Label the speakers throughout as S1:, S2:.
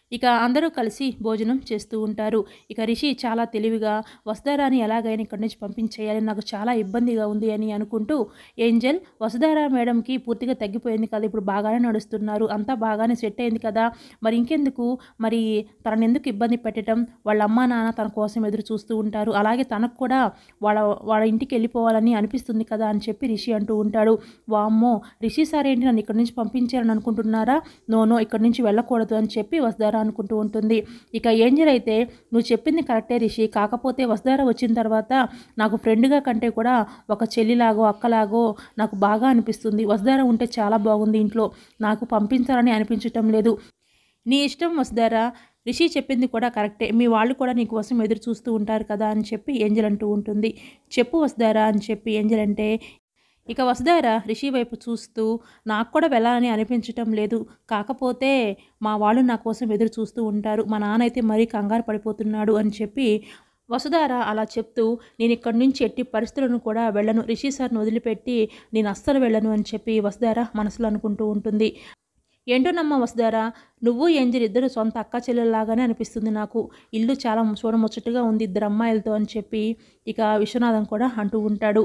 S1: ఇక అందరూ కలిసి భోజనం చేస్తూ ఉంటారు ఇక రిషి చాలా తెలివిగా వసుధారాని ఎలాగైనా ఇక్కడి నుంచి పంపించేయాలి నాకు చాలా ఇబ్బందిగా ఉంది అని అనుకుంటూ ఏంజల్ వసుధారా మేడంకి పూర్తిగా తగ్గిపోయింది కదా ఇప్పుడు బాగానే నడుస్తున్నారు అంతా బాగానే సెట్ అయింది కదా మరి ఇంకెందుకు మరి తనని ఎందుకు ఇబ్బంది పెట్టడం వాళ్ళ అమ్మా నాన్న తన కోసం ఎదురు చూస్తూ ఉంటారు అలాగే తనకు కూడా వాళ్ళ వాళ్ళ ఇంటికి వెళ్ళిపోవాలని అనిపిస్తుంది కదా అని చెప్పి రిషి అంటూ ఉంటాడు వామ్మో రిషి సార్ ఏంటి నన్ను ఇక్కడి నుంచి పంపించాలని అనుకుంటున్నారా నో నో ఇక్కడి నుంచి వెళ్ళకూడదు అని చెప్పి వసుధార అనుకుంటూ ఉంటుంది ఇక ఏంజల్ అయితే నువ్వు చెప్పింది కరెక్టే రిషి కాకపోతే వసుధార వచ్చిన తర్వాత నాకు ఫ్రెండ్గా కంటే కూడా ఒక చెల్లిలాగో అక్కలాగో నాకు బాగా అనిపిస్తుంది వసుధార ఉంటే చాలా బాగుంది ఇంట్లో నాకు పంపించాలని అనిపించటం లేదు నీ ఇష్టం వసుధారా రిషి చెప్పింది కూడా కరెక్టే మీ వాళ్ళు కూడా నీ కోసం ఎదురు చూస్తూ ఉంటారు కదా అని చెప్పి ఏంజల్ అంటూ ఉంటుంది చెప్పు వసుధారా అని చెప్పి ఏంజల్ అంటే ఇక వసుధార రిషి వైపు చూస్తూ నాకు కూడా వెళ్ళాలని అనిపించటం లేదు కాకపోతే మా వాళ్ళు నా కోసం ఎదురు చూస్తూ ఉంటారు మా నాన్న అయితే మరీ కంగారు పడిపోతున్నాడు అని చెప్పి వసుధార అలా చెప్తూ నేను ఇక్కడి నుంచి ఎట్టి పరిస్థితులను కూడా వెళ్ళను రిషి సార్ని వదిలిపెట్టి నేను అస్సలు వెళ్ళను అని చెప్పి వసుధార మనసులో అనుకుంటూ ఉంటుంది ఏంటోనమ్మా వసుధారా నువ్వు ఏంజల్ ఇద్దరు సొంత అక్క చెల్లెల్లాగానే అనిపిస్తుంది నాకు ఇల్లు చాలా చూడముచ్చటగా ఉంది ఇద్దరు అమ్మాయిలతో అని చెప్పి ఇక విశ్వనాథం కూడా అంటూ ఉంటాడు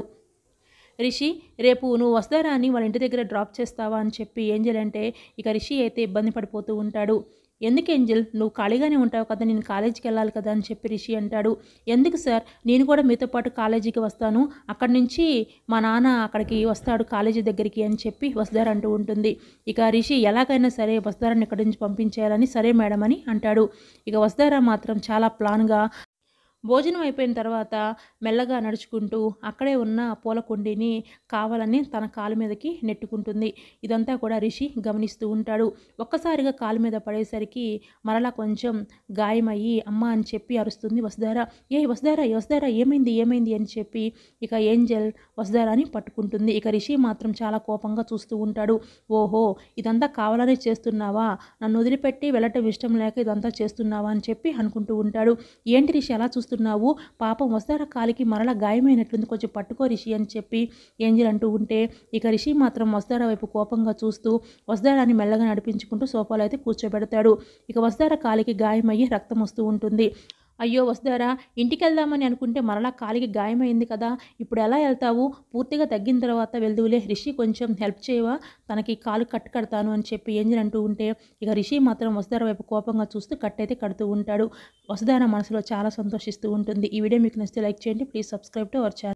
S1: రిషి రేపు నువ్వు వస్తారా అని వాళ్ళ ఇంటి దగ్గర డ్రాప్ చేస్తావా అని చెప్పి ఏంజల్ అంటే ఇక రిషి అయితే ఇబ్బంది పడిపోతూ ఉంటాడు ఎందుకు ఏంజల్ నువ్వు ఖాళీగానే ఉంటావు కదా నేను కాలేజీకి వెళ్ళాలి కదా అని చెప్పి రిషి అంటాడు ఎందుకు సార్ నేను కూడా మీతో పాటు కాలేజీకి వస్తాను అక్కడి నుంచి మా నాన్న అక్కడికి వస్తాడు కాలేజీ దగ్గరికి అని చెప్పి వస్తారంటూ అంటూ ఉంటుంది ఇక రిషి ఎలాగైనా సరే వస్తారని ఇక్కడి నుంచి పంపించేయాలని సరే మేడం అని అంటాడు ఇక వస్తారా మాత్రం చాలా ప్లాన్గా భోజనం అయిపోయిన తర్వాత మెల్లగా నడుచుకుంటూ అక్కడే ఉన్న పూల కుండీని కావాలని తన కాలు మీదకి నెట్టుకుంటుంది ఇదంతా కూడా రిషి గమనిస్తూ ఉంటాడు ఒక్కసారిగా కాలు మీద పడేసరికి మరలా కొంచెం గాయమయ్యి అమ్మ అని చెప్పి అరుస్తుంది వసుధార ఏ వసుధార ఏ వసుధార ఏమైంది ఏమైంది అని చెప్పి ఇక ఏంజల్ వసుధారాని పట్టుకుంటుంది ఇక రిషి మాత్రం చాలా కోపంగా చూస్తూ ఉంటాడు ఓహో ఇదంతా కావాలనే చేస్తున్నావా నన్ను వదిలిపెట్టి వెళ్ళటం ఇష్టం లేక ఇదంతా చేస్తున్నావా అని చెప్పి అనుకుంటూ ఉంటాడు ఏంటి రిషి అలా చూస్తున్నావు పాపం వస్తారా కాలికి మరలా గాయమైనట్లుంది కొంచెం పట్టుకో రిషి అని చెప్పి ఏంజిల్ అంటూ ఉంటే ఇక రిషి మాత్రం వస్తారా వైపు కోపంగా చూస్తూ వస్తారాని మెల్లగా నడిపించుకుంటూ సోఫాలో అయితే కూర్చోబెడతాడు ఇక వస్తారా కాలికి గాయమయ్యి రక్తం వస్తూ ఉంటుంది అయ్యో వస్తారా ఇంటికి వెళ్దామని అనుకుంటే మరలా కాలికి గాయమైంది కదా ఇప్పుడు ఎలా వెళ్తావు పూర్తిగా తగ్గిన తర్వాత వెళ్దువులే రిషి కొంచెం హెల్ప్ చేయవా తనకి కాలు కట్టు కడతాను అని చెప్పి ఏంజిల్ అంటూ ఉంటే ఇక రిషి మాత్రం వసుధార వైపు కోపంగా చూస్తూ కట్టయితే కడుతూ ఉంటాడు వసుధార మనసులో చాలా సంతోషిస్తూ ఉంటుంది ఈ వీడియో మీకు నచ్చితే లైక్ చేయండి please subscribe to our channel